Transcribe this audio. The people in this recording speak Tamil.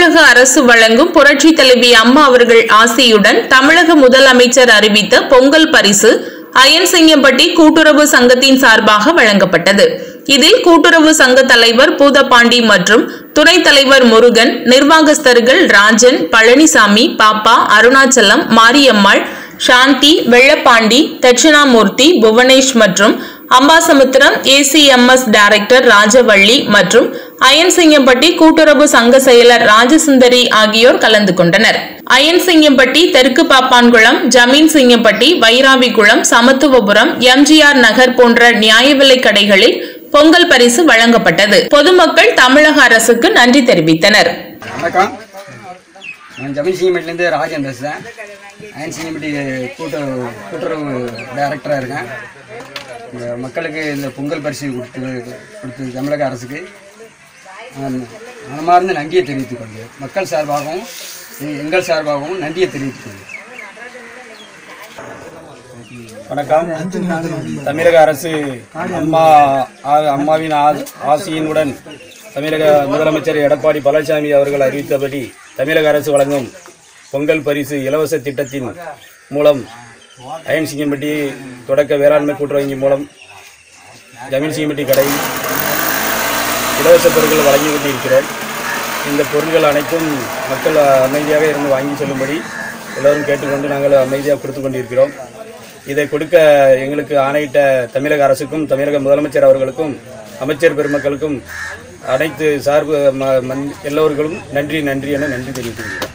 தமிழக அரசு வழங்கும் புரட்சி தலைவி அம்மா அவர்கள் ஆசையுடன் தமிழக முதலமைச்சர் அறிவித்த பொங்கல் பரிசு அயன்சிங்கம்பட்டி கூட்டுறவு சங்கத்தின் சார்பாக வழங்கப்பட்டது இதில் கூட்டுறவு சங்க தலைவர் பூதப்பாண்டி மற்றும் துணைத் தலைவர் முருகன் நிர்வாகஸ்தர்கள் ராஜன் பழனிசாமி பாப்பா அருணாச்சலம் மாரியம்மாள் சாந்தி வெள்ளப்பாண்டி தட்சிணாமூர்த்தி புவனேஷ் மற்றும் அம்பாசமுத்திரம் ஏசிஎம்எஸ் டைரக்டர் ராஜவள்ளி மற்றும் அயன்சிங்கம்பட்டி கூட்டுறவு சங்க செயலர் ராஜசுந்தரி ஆகியோர் கலந்து கொண்டனர் அயன்சிங்கம்பட்டி தெற்கு பாப்பான்குளம் ஜமீன் சிங்கம்பட்டி வைராவிகுளம் சமத்துவபுரம் எம்ஜிஆர் நகர் போன்ற நியாய விலைக் கடைகளில் பொங்கல் பரிசு வழங்கப்பட்டது பொதுமக்கள் தமிழக அரசுக்கு நன்றி தெரிவித்தனர் வணக்கம் நான் ஜமீன் சிங்கம்பட்டிலேருந்து ராஜன் பேசுகிறேன் அயன் சிங்கம்பட்டி கூட்டு கூட்டுறவு டைரக்டராக இருக்கேன் இந்த மக்களுக்கு இந்த பொங்கல் பரிசு கொடுத்து கொடுத்தது தமிழக அரசுக்கு நான் மனமார்ந்த நன்றியை தெரிவித்துக் கொள்கிறேன் மக்கள் சார்பாகவும் எ- எங்கள் சார்பாகவும் நன்றியை தெரிவித்துக் கொள்கிறேன் வணக்கம் தமிழக அரசு அம்மா ஆ- அம்மாவின் ஆ- ஆசியினுடன் தமிழக முதலமைச்சர் எடப்பாடி பழனிசாமி அவர்கள் அறிவித்தபடி தமிழக அரசு வழங்கும் பொங்கல் பரிசு இலவச திட்டத்தின் மூலம் அயன் சிங்கம்பட்டி தொடக்க வேளாண்மை கூட்டுறவு மூலம் ஜமீன் சிங்கம்பட்டி கடையில் இலவச பொருட்கள் வழங்கி கொண்டிருக்கிறேன் இந்த பொருட்கள் அனைத்தும் மக்கள் அமைதியாக இருந்து வாங்கி செல்லும்படி எல்லோரும் கேட்டுக்கொண்டு நாங்கள் அமைதியாக கொடுத்து கொண்டிருக்கிறோம் இதை கொடுக்க எங்களுக்கு ஆணையிட்ட தமிழக அரசுக்கும் தமிழக முதலமைச்சர் அவர்களுக்கும் அமைச்சர் பெருமக்களுக்கும் அனைத்து சார்பு ம- மன்- எல்லோர்களும் நன்றி நன்றி என நன்றி தெரிவித்துள்ளோம்